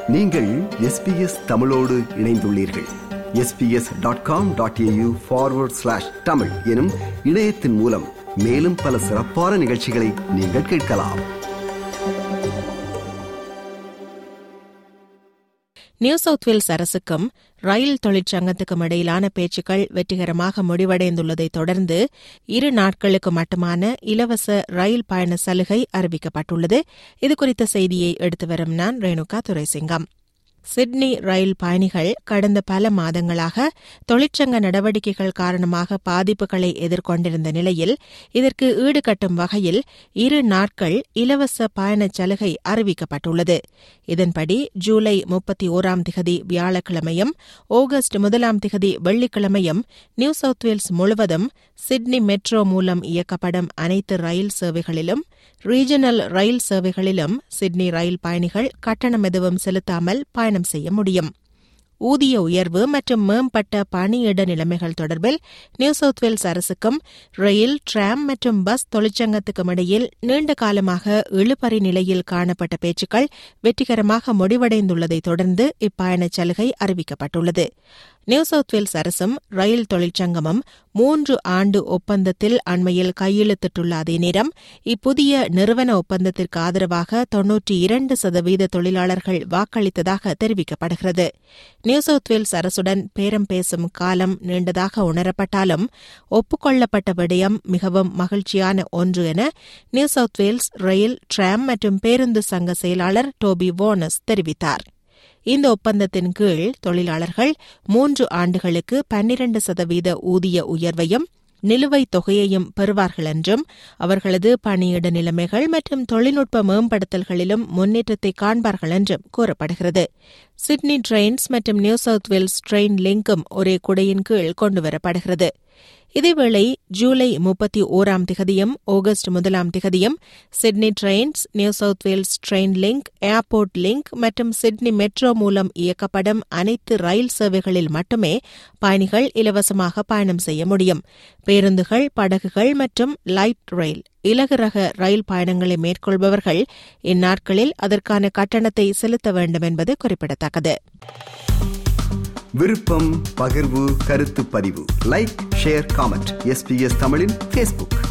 நீங்கள் எஸ்பிஎஸ் தமிழோடு இணைந்துள்ளீர்கள் SBS dot com dot AU forward slash Tamil எனும் இணையத்தின் மூலம் மேலும் பல சிறப்பான நிகழ்ச்சிகளை நீங்கள் கேட்கலாம் நியூ சவுத் வேல்ஸ் அரசுக்கும் ரயில் தொழிற்சங்கத்துக்கும் இடையிலான பேச்சுக்கள் வெற்றிகரமாக முடிவடைந்துள்ளதைத் தொடர்ந்து இரு நாட்களுக்கு மட்டுமான இலவச ரயில் பயண சலுகை அறிவிக்கப்பட்டுள்ளது இதுகுறித்த செய்தியை எடுத்து வரும் நான் ரேணுகா துரைசிங்கம் சிட்னி ரயில் பயணிகள் கடந்த பல மாதங்களாக தொழிற்சங்க நடவடிக்கைகள் காரணமாக பாதிப்புகளை எதிர்கொண்டிருந்த நிலையில் இதற்கு ஈடுகட்டும் வகையில் இரு நாட்கள் இலவச பயணச் சலுகை அறிவிக்கப்பட்டுள்ளது இதன்படி ஜூலை முப்பத்தி ஓராம் திகதி வியாழக்கிழமையும் ஆகஸ்ட் முதலாம் திகதி வெள்ளிக்கிழமையும் நியூ சவுத் வேல்ஸ் முழுவதும் சிட்னி மெட்ரோ மூலம் இயக்கப்படும் அனைத்து ரயில் சேவைகளிலும் ரீஜனல் ரயில் சேவைகளிலும் சிட்னி ரயில் பயணிகள் கட்டணம் எதுவும் செலுத்தாமல் பயணம் செய்ய முடியும் ஊதிய உயர்வு மற்றும் மேம்பட்ட பணியிட நிலைமைகள் தொடர்பில் நியூ சவுத் வேல்ஸ் அரசுக்கும் ரயில் டிராம் மற்றும் பஸ் தொழிற்சங்கத்துக்கும் இடையில் நீண்ட காலமாக இழுபறி நிலையில் காணப்பட்ட பேச்சுக்கள் வெற்றிகரமாக முடிவடைந்துள்ளதைத் தொடர்ந்து இப்பயணச் சலுகை அறிவிக்கப்பட்டுள்ளது நியூ சவுத் வேல்ஸ் அரசும் ரயில் தொழிற்சங்கமும் மூன்று ஆண்டு ஒப்பந்தத்தில் அண்மையில் கையெழுத்திட்டுள்ள அதே நேரம் இப்புதிய நிறுவன ஒப்பந்தத்திற்கு ஆதரவாக தொன்னூற்றி இரண்டு சதவீத தொழிலாளர்கள் வாக்களித்ததாக தெரிவிக்கப்படுகிறது நியூ சவுத் வேல்ஸ் அரசுடன் பேரம் பேசும் காலம் நீண்டதாக உணரப்பட்டாலும் ஒப்புக்கொள்ளப்பட்ட விடயம் மிகவும் மகிழ்ச்சியான ஒன்று என நியூ சவுத் வேல்ஸ் ரயில் டிராம் மற்றும் பேருந்து சங்க செயலாளர் டோபி வோனஸ் தெரிவித்தார் இந்த ஒப்பந்தத்தின் கீழ் தொழிலாளர்கள் மூன்று ஆண்டுகளுக்கு பன்னிரண்டு சதவீத ஊதிய உயர்வையும் நிலுவைத் தொகையையும் பெறுவார்கள் என்றும் அவர்களது பணியிட நிலைமைகள் மற்றும் தொழில்நுட்ப மேம்படுத்தல்களிலும் முன்னேற்றத்தை காண்பார்கள் என்றும் கூறப்படுகிறது சிட்னி ட்ரெயின்ஸ் மற்றும் நியூ சவுத் வேல்ஸ் ட்ரெயின் லிங்கும் ஒரே குடையின் கீழ் கொண்டுவரப்படுகிறது இதேவேளை ஜூலை முப்பத்தி ஓராம் திகதியும் ஆகஸ்ட் முதலாம் திகதியும் Sydney Trains New South Wales train link airport link மற்றும் சிட்னி மெட்ரோ மூலம் இயக்கப்படும் அனைத்து ரயில் சேவைகளில் மட்டுமே பயணிகள் இலவசமாக பயணம் செய்ய முடியும் பேருந்துகள் படகுகள் மற்றும் லைட் ரயில் இலகு ரக ரயில் பயணங்களை மேற்கொள்பவர்கள் இந்நாட்களில் அதற்கான கட்டணத்தை செலுத்த வேண்டும் என்பது குறிப்பிடத்தக்கது விருப்பம் பகிர்வு கருத்து பதிவு லைக் ஷேர் காமெண்ட் எஸ்பிஎஸ் தமிழின் ஃபேஸ்புக்